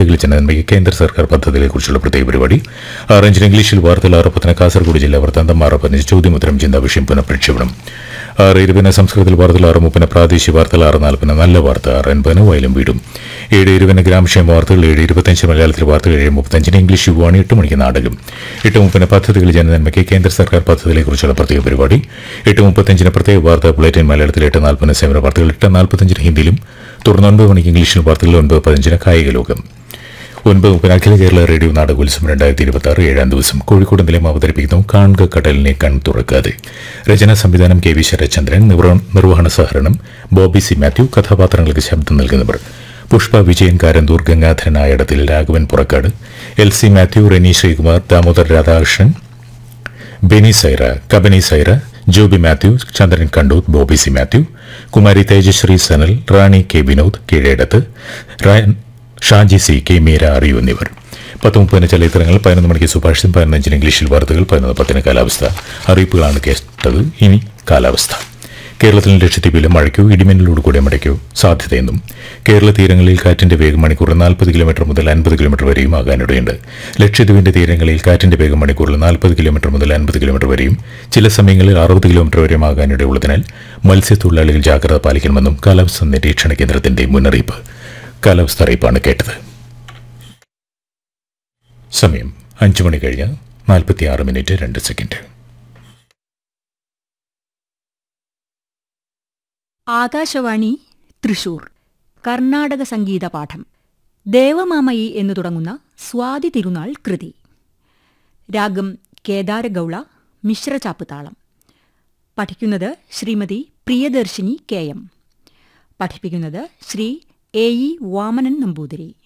പദ്ധതികൾ ജനനന്മയ്ക്ക് കേന്ദ്ര സർക്കാർ പദ്ധതികളെക്കുറിച്ചുള്ള പ്രത്യേക പരിപാടി ആറഞ്ചിന് ഇംഗ്ലീഷിൽ വാർത്തകൾ ആറ് പത്തിന് കാസർഗോഡ് ജില്ലാ വൃത്താന്തം ആറ് പതിനഞ്ച് ചോദ്യോത്തരം ചിന്താ വിഷയം പുനഃപ്രക്ഷേപണം ആറ് ഇരുപതിന് സംസ്കൃതത്തിൽ വാർത്തകൾ ആറ് മുപ്പതിന് പ്രാദേശിക വാർത്തകൾ ആറ് നാൽപ്പതിന് നല്ല വാർത്ത ആറ് എൺപതിന് വയലും വീടും ഏഴ് ഇരുപതിന് ഗ്രാമക്ഷേമ വാർത്തകൾ ഏഴ് ഇരുപത്തഞ്ച് മലയാളത്തിൽ വാർത്തകൾ ഏഴ് മുപ്പത്തഞ്ചിന് ഇംഗ്ലീഷ് യുവാണി എട്ട് മണിക്ക് നാടകം എട്ട് മുപ്പതിന് പദ്ധതികൾ ജനനന്മയ്ക്ക് കേന്ദ്ര സർക്കാർ പദ്ധതികളെക്കുറിച്ചുള്ള പ്രത്യേക പരിപാടി എട്ട് മുപ്പത്തഞ്ചിന് പ്രത്യേക വാർത്ത ബുള്ളറ്റിൻ മലയാളത്തിൽ എട്ട് നാൽപ്പതിന് സേവന വാർത്തകൾ എട്ട് നാൽപ്പത്തഞ്ചിന് ഹിന്ദിയിലും തുടർന്ന് ഒൻപത് മണിക്ക് ഇംഗ്ലീഷിൽ വാർത്തകൾ ഒൻപത് പതിനഞ്ചിന് കായിക ലോകം ഒൻപത് മുപ്പതിന് അഖില കേരള റേഡിയോ നാടകോത്സവം രണ്ടായിരത്തി ഇരുപത്തി ആറ് ഏഴാം ദിവസം കോഴിക്കോട് നിലയം അവതരിപ്പിക്കുന്നു കാണുക കടലിനെ കൺ തുറക്കാതെ രചനാ സംവിധാനം കെ വി ശരത്ചന്ദ്രൻ നിർവ- നിർവഹണ സഹകരണം ബോബി സി മാത്യു കഥാപാത്രങ്ങൾക്ക് ശബ്ദം നൽകുന്നവർ Pushpa Vijayan Karanthur Gangadharan Ayadathil Raghavan Purakkad L C Mathew Reni Sreekumar Damodar Radhakrishnan Beni Saira Kabani Saira Joby Mathew Chandran Kandoth Bobby C Mathew Kumari Tejashree Sanal Rani K Vinod Keezhedath Rayan Shaji C K Meera അറിയു എന്നിവർ പത്ത് മുപ്പതിന് ചലച്ചിത്രങ്ങൾ പതിനൊന്ന് മണിക്ക് സുഭാഷിതം പതിനഞ്ചിന് ഇംഗ്ലീഷിൽ വാർത്തകൾ പതിനൊന്ന് പത്തിന് കാലാവസ്ഥ അറിയിപ്പുകളാണ് കേട്ടത് ഇനി കാലാവസ്ഥ കേരളത്തിൽ ലക്ഷദ്വീപിലും മഴയ്ക്കോ ഇടിമിന്നലോട് കൂടിയ മഴയ്ക്കോ സാധ്യതയെന്നും കേരള തീരങ്ങളിൽ കാറ്റിന്റെ വേഗം മണിക്കൂറിൽ നാൽപ്പത് കിലോമീറ്റർ മുതൽ അൻപത് കിലോമീറ്റർ വരെയും ആകാനിടയുണ്ട് ലക്ഷദ്വീപിന്റെ തീരങ്ങളിൽ കാറ്റിന്റെ വേഗം മണിക്കൂറിൽ നാൽപ്പത് കിലോമീറ്റർ മുതൽ അൻപത് കിലോമീറ്റർ വരെയും ചില സമയങ്ങളിൽ അറുപത് കിലോമീറ്റർ വരെയും ആകാനിടയുള്ളതിനാൽ മത്സ്യത്തൊഴിലാളികൾ ജാഗ്രത പാലിക്കണമെന്നും കാലാവസ്ഥാ നിരീക്ഷണ കേന്ദ്രത്തിന്റെ മുന്നറിയിപ്പ് കാലാവസ്ഥ അറിയിപ്പാണ് കേട്ടത് സമയം അഞ്ചു മണി കഴിഞ്ഞ് നാൽപ്പത്തിയാറ് മിനിറ്റ് രണ്ട് സെക്കൻഡ് ആകാശവാണി തൃശൂർ കർണാടക സംഗീത പാഠം ദേവമാമയി എന്നു തുടങ്ങുന്ന സ്വാതി തിരുനാൾ കൃതി രാഗം കേദാരഗൌള മിശ്രചാപ്പ് താളം പഠിക്കുന്നത് ശ്രീമതി പ്രിയദർശിനി കെ എം പഠിപ്പിക്കുന്നത് ശ്രീ എ ഇ വാമനൻ നമ്പൂതിരി